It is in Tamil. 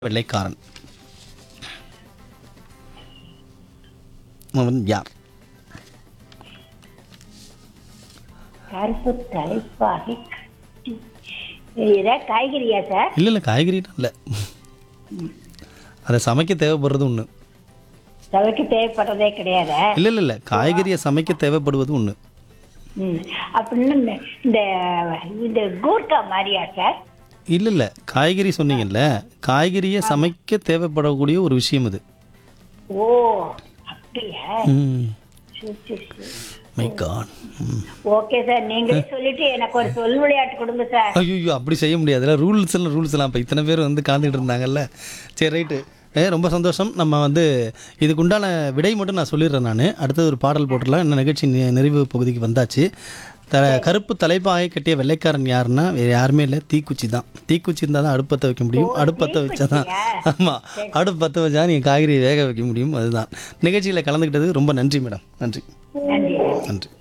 வெள்ளைக்காரன் அவன் யார் கருப்பு தலைப்பாகி கட்டி ஏதாவது காய்கறியா சார் இல்லை இல்லை காய்கறிலாம் இல்லை அதை சமைக்க தேவைப்படுறது ஒன்று சமைக்க தேவைப்படுறதே கிடையாது இல்லை இல்லை இல்லை காய்கறியை சமைக்க தேவைப்படுவது ஒன்று ம் அப்படின்னு இந்த- இந்த இந்த கூர்க்கா மாதிரியா சார் இல்லை இல்லை காய்கறி சொன்னீங்கல்ல காய்கறியை சமைக்க தேவைப்படக்கூடிய ஒரு விஷயம் இது ஓ அப்படியா ம் சரி சரி சரி my god hmm okay sir நீங்களே சொல்லிட்டு எனக்கு ஒரு சொல் விளையாட்டு கொடுங்க சார் ஐயோ அப்படி செய்ய முடியாதுல்ல ரூல்ஸ் எல்லாம் ரூல்ஸ் எல்லாம் இப்போ இத்தனை பேர் வந்து கலந்துக்கிட்டு இருந்தாங்கல்ல சரி ரைட்டு ஏ ரொம்ப சந்தோஷம் நம்ம வந்து இதுக்கு உண்டான விடை மட்டும் நான் சொல்லிடுறேன் நான் அடுத்தது ஒரு பாடல் போட்டுடலாம் இந்த நிகழ்ச்சி நி- நிறைவு பகுதிக்கு வந்தாச்சு த கருப்பு தலைப்பாகை கட்டிய வெள்ளைக்காரன் யாருன்னா வேறு யாருமே இல்லை தீக்குச்சி தான் தீக்குச்சி இருந்தால் தான் அடுப்பத்தை வைக்க முடியும் அடுப்பத்தை வச்சா தான் ஆமாம் அடுப்பத்தை வச்சா நீங்கள் காய்கறி வேக வைக்க முடியும் அதுதான் நிகழ்ச்சியில் கலந்துக்கிட்டது ரொம்ப நன்றி மேடம் நன்றி நன்றி நன்றி